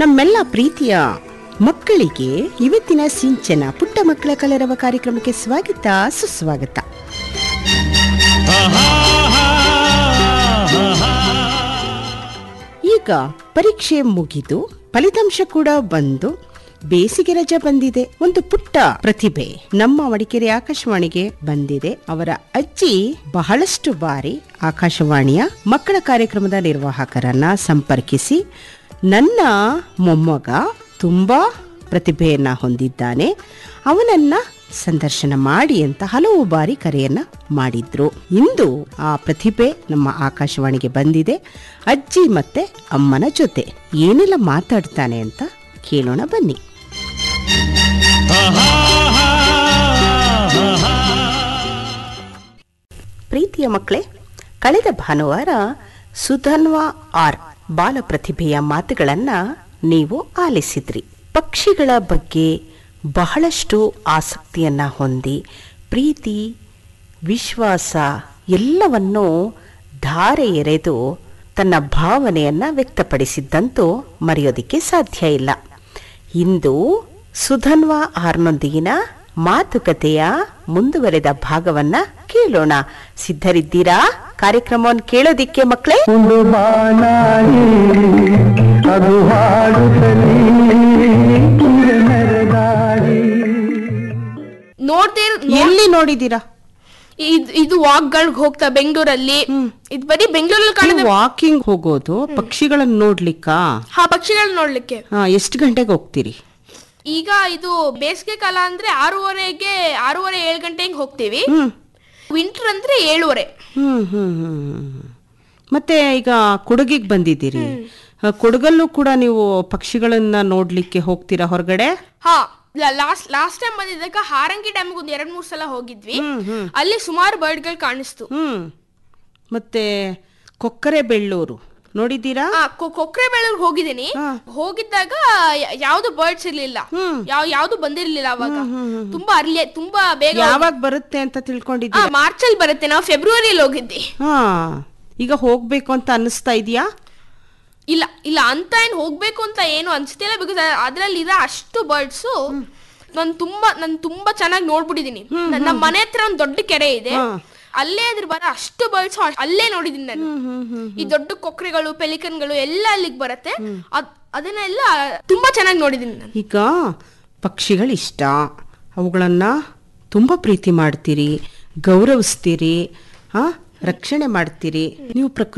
ನಮ್ಮೆಲ್ಲ ಪ್ರೀತಿಯ ಮಕ್ಕಳಿಗೆ ಇವತ್ತಿನ ಸಿಂಚನ ಪುಟ್ಟ ಮಕ್ಕಳ ಕಲರವ ಕಾರ್ಯಕ್ರಮಕ್ಕೆ ಸ್ವಾಗತ ಸುಸ್ವಾಗತ ಈಗ ಪರೀಕ್ಷೆ ಮುಗಿದು ಫಲಿತಾಂಶ ಕೂಡ ಬಂದು ಬೇಸಿಗೆ ರಜೆ ಬಂದಿದೆ ಒಂದು ಪುಟ್ಟ ಪ್ರತಿಭೆ ನಮ್ಮ ಮಡಿಕೇರಿ ಆಕಾಶವಾಣಿಗೆ ಬಂದಿದೆ ಅವರ ಅಜ್ಜಿ ಬಹಳಷ್ಟು ಬಾರಿ ಆಕಾಶವಾಣಿಯ ಮಕ್ಕಳ ಕಾರ್ಯಕ್ರಮದ ನಿರ್ವಾಹಕರನ್ನ ಸಂಪರ್ಕಿಸಿ ನನ್ನ ಮೊಮ್ಮಗ ತುಂಬಾ ಪ್ರತಿಭೆಯನ್ನ ಹೊಂದಿದ್ದಾನೆ ಅವನನ್ನ ಸಂದರ್ಶನ ಮಾಡಿ ಅಂತ ಹಲವು ಬಾರಿ ಕರೆಯನ್ನ ಮಾಡಿದ್ರು ಇಂದು ಆ ಪ್ರತಿಭೆ ನಮ್ಮ ಆಕಾಶವಾಣಿಗೆ ಬಂದಿದೆ ಅಜ್ಜಿ ಮತ್ತೆ ಅಮ್ಮನ ಜೊತೆ ಏನೆಲ್ಲ ಮಾತಾಡ್ತಾನೆ ಅಂತ ಕೇಳೋಣ ಬನ್ನಿ ಪ್ರೀತಿಯ ಮಕ್ಕಳೇ ಕಳೆದ ಭಾನುವಾರ ಸುಧನ್ವಾ ಆರ್ ಬಾಲ ಪ್ರತಿಭೆಯ ಮಾತುಗಳನ್ನ ನೀವು ಆಲಿಸಿದ್ರಿ ಪಕ್ಷಿಗಳ ಬಗ್ಗೆ ಬಹಳಷ್ಟು ಆಸಕ್ತಿಯನ್ನ ಹೊಂದಿ ಪ್ರೀತಿ ವಿಶ್ವಾಸ ಎಲ್ಲವನ್ನೂ ಧಾರೆ ಎರೆದು ತನ್ನ ಭಾವನೆಯನ್ನ ವ್ಯಕ್ತಪಡಿಸಿದ್ದಂತೂ ಮರೆಯೋದಿಕ್ಕೆ ಸಾಧ್ಯ ಇಲ್ಲ ಇಂದು ಸುಧನ್ವಾ ಆರ್ನೊಂದಿಗಿನ ಮಾತುಕತೆಯ ಮುಂದುವರೆದ ಭಾಗವನ್ನ ಕೇಳೋಣ ಸಿದ್ಧರಿದ್ದೀರಾ ಕಾರ್ಯಕ್ರಮವನ್ನು ಕೇಳೋದಿಕ್ಕೆ ಮಕ್ಕಳೇ ಒಂದು ಬಾನಾಡಿ ಅದು ಹಾಡುತ್ತಲೇ ಮೆರೆದಾಡಿ ನೋಡ್ದೇ ಇರೋ- ಎಲ್ಲಿ ನೋಡಿದ್ದೀರಾ ಇದ್- ಇದು ವಾಕ್ಗಳಿಗೆ ಹೋಗ್ತಾ ಬೆಂಗಳೂರಲ್ಲಿ ಇದು ಬರೀ ಬೆಂಗಳೂರಲ್ಲಿ ಕಾಣದ ವಾಕಿಂಗ್ ಹೋಗೋದು ಪಕ್ಷಿಗಳನ್ನ ನೋಡ್ಲಿಕ್ಕಾ ಹಾ ಪಕ್ಷಿಗಳನ್ನ ನೋಡ್ಲಿಕ್ಕೆ ಹಾ, ಎಷ್ಟು ಗಂಟೆಗೆ ಹೋಗ್ತೀರಿ ಈಗ ಇದು ಬೇಸಿಗೆ ಕಾಲ ಅಂದ್ರೆ ಆರೂವರೆಗೆ ಆರೂವರೆ ಏಳು ಗಂಟೆಗೆ ಹೋಗ್ತೀವಿ ಹ್ಮ್ ವಿಂಟರ್ ಅಂದ್ರೆ ಏಳುವರೆ ಹ್ಮ್ ಹ್ಮ್ ಹ್ಮ್ ಹ್ಮ್. ಮತ್ತೆ ಈಗ ಕೊಡಗಿಗೆ ಬಂದಿದ್ದೀರಿ ಆ, ಕೊಡಗಲ್ಲೂ ಕೂಡ ನೀವು ಪಕ್ಷಿಗಳನ್ನ ನೋಡ್ಲಿಕ್ಕೆ ಹೋಗ್ತೀರಾ ಹೊರಗಡೆ ಹಾ ಲಾಸ್ಟ್ ಲಾಸ್ಟ್ ಟೈಮ್ ಬಂದಿದ್ದಾಗ ಹಾರಂಗಿ ಡ್ಯಾಮ್ಗೆ ಒಂದು ಎರಡ್ ಮೂರ್ ಸಲ ಹೋಗಿದ್ವಿ ಅಲ್ಲಿ ಸುಮಾರು ಬರ್ಡ್ಗಳು ಕಾಣಿಸ್ತು ಹ್ಮ್ ಮತ್ತೆ ಕೊಕ್ಕರೆ ಬೆಳ್ಳೂರು ನೋಡಿದ್ದೀರಾ ಆ ಕೊಕ್ರೆ ಬೆಳೂರ್ಗೆ ಹೋಗಿದ್ದೀನಿ ಹಾ. ಹೋಗಿದ್ದಾಗ ಯ- ಯಾವ್ದು ಬರ್ಡ್ಸ್ ಇರ್ಲಿಲ್ಲ ಯಾವ ಯಾವ್ದು ಬಂದಿರ್ಲಿಲ್ಲ ಅವಾಗ ತುಂಬಾ ಅರ್ಲಿ ತುಂಬಾ ಬೇಗ ಯಾವಾಗ ಬರುತ್ತೆ ಅಂತ ತಿಳ್ಕೊಂಡಿದ್ದೀರಾ ಮಾರ್ಚ್ ಅಲ್ಲಿ ಬರುತ್ತೆ ನಾವು ಫೆಬ್ರವರಿಯಲ್ಲಿ ಹೋಗಿದ್ವಿ ಹಾ ಈಗ ಹೋಗ್ಬೇಕು ಅಂತ ಅನ್ನಿಸ್ತಾ ಇದೆಯಾ ಇಲ್ಲ ಇಲ್ಲ ಅಂತ ಏನ್ ಹೋಗ್ಬೇಕು ಅಂತ ಏನು ಅನ್ಸ್ತಿಲ್ಲ ಬಿಕಾಸ್ ಅದ್ರಲ್ಲಿ ಇರೋ ಅಷ್ಟು ಬರ್ಡ್ಸ್ ನಾನು ತುಂಬಾ ನಾನು ತುಂಬಾ ಚೆನ್ನಾಗಿ ನೋಡ್ಬಿಟ್ಟಿದೀನಿ ನಮ್ಮ ಮನೆ ಹತ್ರ ಒಂದು ದೊಡ್ಡ ಕೆರೆ ಇದೆ ಅಲ್ಲೇ ಅದ್ರ ಬರೋ ಅಷ್ಟು ಬರ್ಡ್ಸ್ ಅಲ್ಲೇ ನೋಡಿದೀನಿ ನಾನು ಈ ದೊಡ್ಡ ಕೊಕ್ರೆಗಳು ಪೆಲಿಕನ್ಗಳು ಎಲ್ಲ ಅಲ್ಲಿಗೆ ಬರುತ್ತೆ ಅದ್ ಅದನ್ನೆಲ್ಲ ತುಂಬಾ ಚೆನ್ನಾಗಿ ನೋಡಿದೀನಿ ನಾನು ಈಗ ಪಕ್ಷಿಗಳಿಷ್ಟ ಅವುಗಳನ್ನು ತುಂಬ ಪ್ರೀತಿ ಮಾಡ್ತೀರಿ ಗೌರವಿಸ್ತೀರಿ ಆ ರಕ್ಷಣೆ ಮಾಡ್ತೀರಿ ನೀವು ಪ್ರಕೃತಿ